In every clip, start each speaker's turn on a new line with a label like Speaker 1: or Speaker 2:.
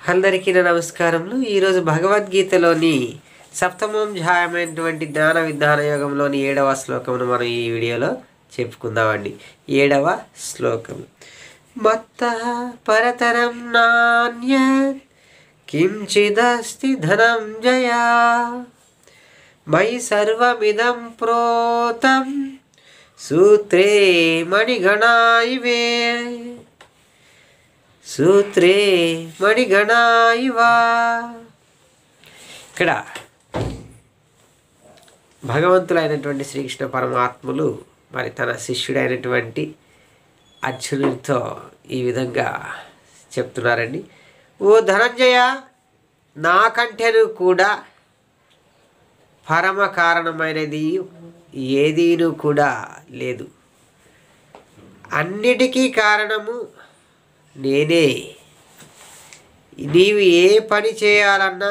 Speaker 1: అందరికీ నా నమస్కారములు ఈరోజు భగవద్గీతలోని సప్తమోధ్యాయమైనటువంటి జ్ఞాన విధాన యోగంలోని ఏడవ శ్లోకమును మనం ఈ వీడియోలో చెప్పుకుందామండి ఏడవ శ్లోకం మత్త పరతరం నాణ్య కించిదస్తి ధనంజయ మయి సర్వమిదం ప్రోతం సూత్రే మణిగణా ఇవే సూత్రే మణిగణా ఇవా ఇక్కడ భగవంతులైనటువంటి శ్రీకృష్ణ పరమాత్ములు మరి తన శిష్యుడైనటువంటి అర్జునుడితో ఈ విధంగా చెప్తున్నారండి ఓ ధనంజయ నాకంటేను కూడా పరమ కారణమైనది ఏదీను కూడా లేదు అన్నిటికీ కారణము నేనే నీవు ఏ పని చేయాలన్నా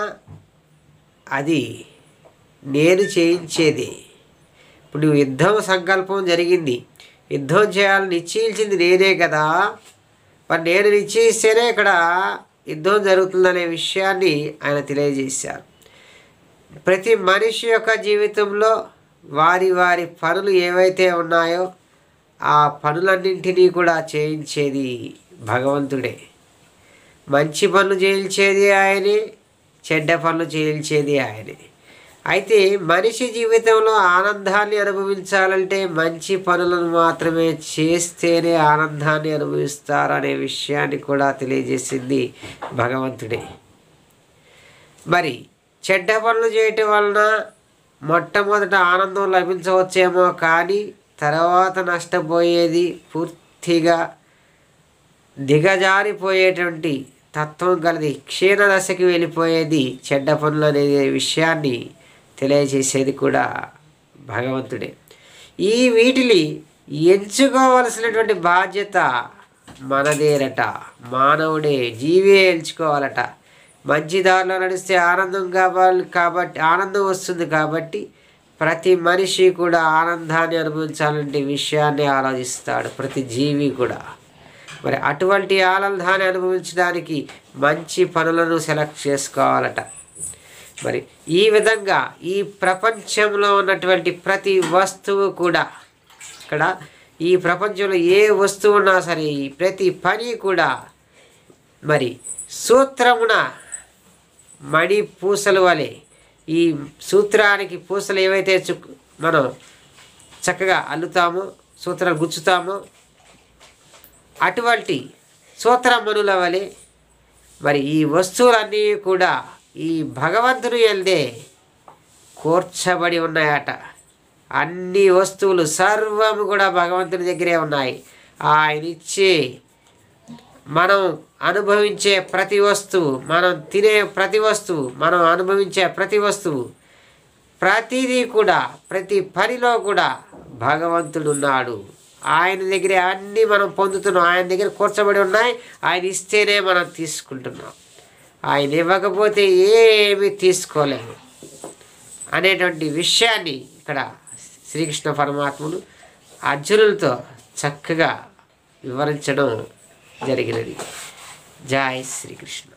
Speaker 1: అది నేను చేయించేది ఇప్పుడు నువ్వు యుద్ధం సంకల్పం జరిగింది యుద్ధం చేయాలని నిశ్చయించింది నేనే కదా మరి నేను నిశ్చయిస్తేనే ఇక్కడ యుద్ధం జరుగుతుందనే విషయాన్ని ఆయన తెలియజేశారు ప్రతి మనిషి యొక్క జీవితంలో వారి వారి పనులు ఏవైతే ఉన్నాయో ఆ పనులన్నింటినీ కూడా చేయించేది భగవంతుడే మంచి పనులు చేయించేది ఆయనే చెడ్డ పనులు చేయించేది ఆయనే అయితే మనిషి జీవితంలో ఆనందాన్ని అనుభవించాలంటే మంచి పనులను మాత్రమే చేస్తేనే ఆనందాన్ని అనుభవిస్తారనే విషయాన్ని కూడా తెలియజేసింది భగవంతుడే మరి చెడ్డ పనులు చేయటం వలన మొట్టమొదట ఆనందం లభించవచ్చేమో కానీ తర్వాత నష్టపోయేది పూర్తిగా దిగజారిపోయేటువంటి తత్వం కలది క్షీణ దశకి వెళ్ళిపోయేది చెడ్డ పనులు అనే విషయాన్ని తెలియజేసేది కూడా భగవంతుడే ఈ వీటిని ఎంచుకోవలసినటువంటి బాధ్యత మనదేరట మానవుడే జీవే ఎంచుకోవాలట మంచి దారిలో నడిస్తే ఆనందం కావాలి కాబట్టి ఆనందం వస్తుంది కాబట్టి ప్రతి మనిషి కూడా ఆనందాన్ని అనుభవించాలంటే విషయాన్ని ఆలోచిస్తాడు ప్రతి జీవి కూడా మరి అటువంటి ఆనందాన్ని అనుభవించడానికి మంచి పనులను సెలెక్ట్ చేసుకోవాలట మరి ఈ విధంగా ఈ ప్రపంచంలో ఉన్నటువంటి ప్రతి వస్తువు కూడా ఇక్కడ ఈ ప్రపంచంలో ఏ వస్తువు ఉన్నా సరే ఈ ప్రతి పని కూడా మరి సూత్రమున మడి పూసలు వలె ఈ సూత్రానికి పూసలు ఏవైతే చుక్ మనం చక్కగా అల్లుతామో సూత్రాలు గుచ్చుతామో అటువంటి సూత్రమనుల వలె మరి ఈ వస్తువులన్నీ కూడా ఈ భగవంతుని వెళ్దే కూర్చబడి ఉన్నాయట అన్ని వస్తువులు సర్వము కూడా భగవంతుని దగ్గరే ఉన్నాయి ఆయన ఇచ్చే మనం అనుభవించే ప్రతి వస్తువు మనం తినే ప్రతి వస్తువు మనం అనుభవించే ప్రతి వస్తువు ప్రతిదీ కూడా ప్రతి పనిలో కూడా భగవంతుడు ఉన్నాడు ఆయన దగ్గరే అన్నీ మనం పొందుతున్నాం ఆయన దగ్గర కూర్చబడి ఉన్నాయి ఆయన ఇస్తేనే మనం తీసుకుంటున్నాం ఆయన ఇవ్వకపోతే ఏమీ తీసుకోలేము అనేటువంటి విషయాన్ని ఇక్కడ శ్రీకృష్ణ పరమాత్ముడు అర్జునులతో చక్కగా వివరించడం జరిగినది జై శ్రీకృష్ణ